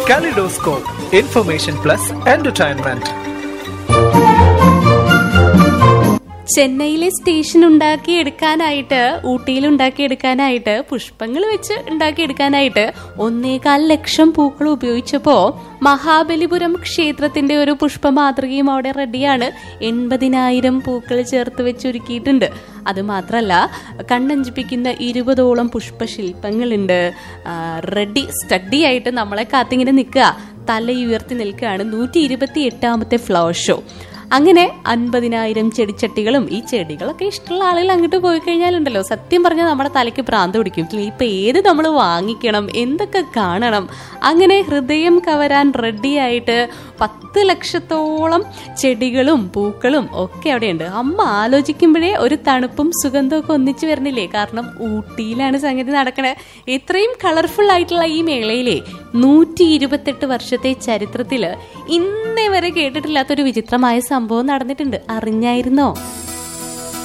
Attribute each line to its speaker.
Speaker 1: Kaleidoscope, information plus entertainment.
Speaker 2: ചെന്നൈയിലെ station ഉണ്ടാക്കിയെടുക്കാനായിട്ട് ഊട്ടിയിൽ ഉണ്ടാക്കിയെടുക്കാനായിട്ട് പുഷ്പങ്ങൾ വെച്ച് ഉണ്ടാക്കിയെടുക്കാനായിട്ട് ഒന്നേകാൽ ലക്ഷം പൂക്കൾ ഉപയോഗിച്ചപ്പോ മഹാബലിപുരം ക്ഷേത്രത്തിന്റെ ഒരു പുഷ്പ മാതൃകയും അവിടെ റെഡിയാണ് എൺപതിനായിരം പൂക്കൾ ചേർത്ത് വെച്ചൊരുക്കിയിട്ടുണ്ട് അത് മാത്രല്ല കണ്ണഞ്ചിപ്പിക്കുന്ന ഇരുപതോളം പുഷ്പശില്പങ്ങളുണ്ട് ആ, റെഡി സ്റ്റഡി ആയിട്ട് നമ്മളെ കാത്തിങ്ങനെ നിൽക്കുക തലയുയർത്തി നിൽക്കുകയാണ് നൂറ്റി ഇരുപത്തി എട്ടാമത്തെ ഫ്ലവർ ഷോ അങ്ങനെ അൻപതിനായിരം ചെടിച്ചട്ടികളും ഈ ചെടികളൊക്കെ ഇഷ്ടമുള്ള ആളുകൾ അങ്ങോട്ട് പോയി കഴിഞ്ഞാലുണ്ടല്ലോ സത്യം പറഞ്ഞാൽ നമ്മുടെ തലയ്ക്ക് ഭ്രാന്ത് പിടിക്കും ഇപ്പൊ ഏത് നമ്മൾ വാങ്ങിക്കണം എന്തൊക്കെ കാണണം അങ്ങനെ ഹൃദയം കവരാൻ റെഡിയായിട്ട് പത്ത് ലക്ഷത്തോളം ചെടികളും പൂക്കളും ഒക്കെ അവിടെയുണ്ട് അമ്മ ആലോചിക്കുമ്പോഴേ ഒരു തണുപ്പും സുഗന്ധവും ഒക്കെ ഒന്നിച്ചു വരുന്നില്ലേ കാരണം ഊട്ടിയിലാണ് സംഗതി നടക്കണേ ഇത്രയും കളർഫുൾ ആയിട്ടുള്ള ഈ മേളയിലെ നൂറ്റി ഇരുപത്തെട്ട് വർഷത്തെ ചരിത്രത്തില് ഇന്നേ വരെ കേട്ടിട്ടില്ലാത്തൊരു വിചിത്രമായ സംഭവം നടന്നിട്ടുണ്ട് അറിഞ്ഞായിരുന്നോ